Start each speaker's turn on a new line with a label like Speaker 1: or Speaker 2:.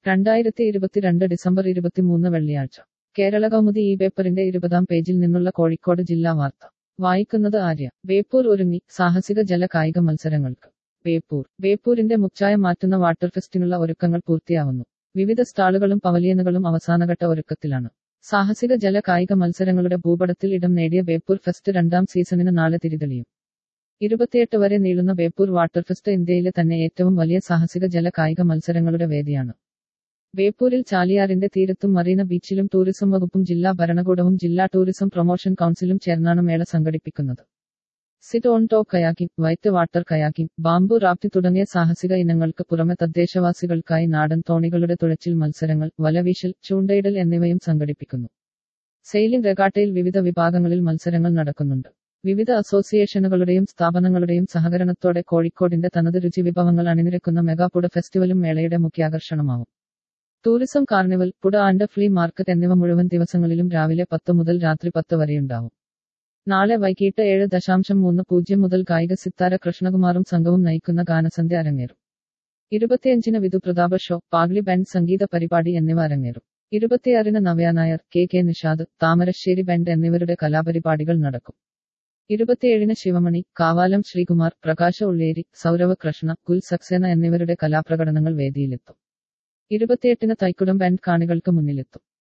Speaker 1: രണ്ടായിരത്തി ഇരുപത്തിരണ്ട് ഡിസംബർ ഇരുപത്തിമൂന്ന് വെള്ളിയാഴ്ച കേരള കൗമുദി ഈ പേപ്പറിന്റെ ഇരുപതാം പേജിൽ നിന്നുള്ള കോഴിക്കോട് ജില്ലാ വാർത്ത വായിക്കുന്നത് ആര്യ ബേപ്പൂർ ഒരുങ്ങി സാഹസിക ജല കായിക മത്സരങ്ങൾക്ക് ബേപ്പൂർ ബേപ്പൂരിന്റെ മുച്ചായ മാറ്റുന്ന വാട്ടർ ഫെസ്റ്റിനുള്ള ഒരുക്കങ്ങൾ പൂർത്തിയാവുന്നു വിവിധ സ്റ്റാളുകളും പവലിയനുകളും അവസാനഘട്ട ഒരുക്കത്തിലാണ് സാഹസിക ജല കായിക മത്സരങ്ങളുടെ ഭൂപടത്തിൽ ഇടം നേടിയ ബേപ്പൂർ ഫെസ്റ്റ് രണ്ടാം സീസണിന് നാളെ തിരിതെളിയും ഇരുപത്തിയെട്ട് വരെ നീളുന്ന ബേപ്പൂർ വാട്ടർ ഫെസ്റ്റ് ഇന്ത്യയിലെ തന്നെ ഏറ്റവും വലിയ സാഹസിക ജല കായിക മത്സരങ്ങളുടെ വേദിയാണ് ബേപ്പൂരിൽ ചാലിയാറിന്റെ തീരത്തും മറീന ബീച്ചിലും ടൂറിസം വകുപ്പും ജില്ലാ ഭരണകൂടവും ജില്ലാ ടൂറിസം പ്രൊമോഷൻ കൗൺസിലും ചേർന്നാണ് മേള സംഘടിപ്പിക്കുന്നത് sit on top kayaking white water kayaking bamboo raft തുടങ്ങിയ സാഹസിക ഇനങ്ങൾക്ക് പുറമെ തദ്ദേശവാസികൾക്കായി നാടൻ തോണികളുടെ തുഴച്ചിൽ മത്സരങ്ങൾ വലവീശൽ ചൂണ്ടയിടൽ എന്നിവയും സംഘടിപ്പിക്കുന്നു സെയിലിംഗ് റെഗാട്ടയിൽ വിവിധ വിഭാഗങ്ങളിൽ മത്സരങ്ങൾ നടക്കുന്നുണ്ട് വിവിധ അസോസിയേഷനുകളുടെയും സ്ഥാപനങ്ങളുടെയും സഹകരണത്തോടെ കോഴിക്കോടിന്റെ തനത് രുചി വിഭവങ്ങൾ അണിനിരക്കുന്ന മെഗാപുട ഫെസ്റ്റിവലും മേളയുടെ മുഖ്യാകർഷണമാവും ടൂറിസം കാർണിവൽ പുട ആൻഡ് ഫ്ലീ മാർക്കറ്റ് എന്നിവ മുഴുവൻ ദിവസങ്ങളിലും രാവിലെ പത്ത് മുതൽ രാത്രി പത്ത് വരെയുണ്ടാവും നാളെ വൈകിട്ട് ഏഴ് ദശാംശം മൂന്ന് പൂജ്യം മുതൽ ഗായിക സിത്താര കൃഷ്ണകുമാറും സംഘവും നയിക്കുന്ന ഗാനസന്ധ്യ അരങ്ങേറും ഇരുപത്തിയഞ്ചിന് വിധു പ്രതാപ ഷോ പാഗ്ലി ബാൻഡ് സംഗീത പരിപാടി എന്നിവ അരങ്ങേറും ഇരുപത്തിയാറിന് Navya Nair K K Nishad Thamarassery band എന്നിവരുടെ കലാപരിപാടികൾ നടക്കും ഇരുപത്തിയേഴിന് ശിവമണി കാവാലം ശ്രീകുമാർ പ്രകാശ ഉള്ളേരി സൗരവ് കൃഷ്ണ കുൽ സക്സേന എന്നിവരുടെ കലാപ്രകടനങ്ങൾ വേദിയിലെത്തും ഇരുപത്തിയെട്ടിന് തൈക്കുടം ബാൻഡ് കാണികൾക്ക് മുന്നിലെത്തും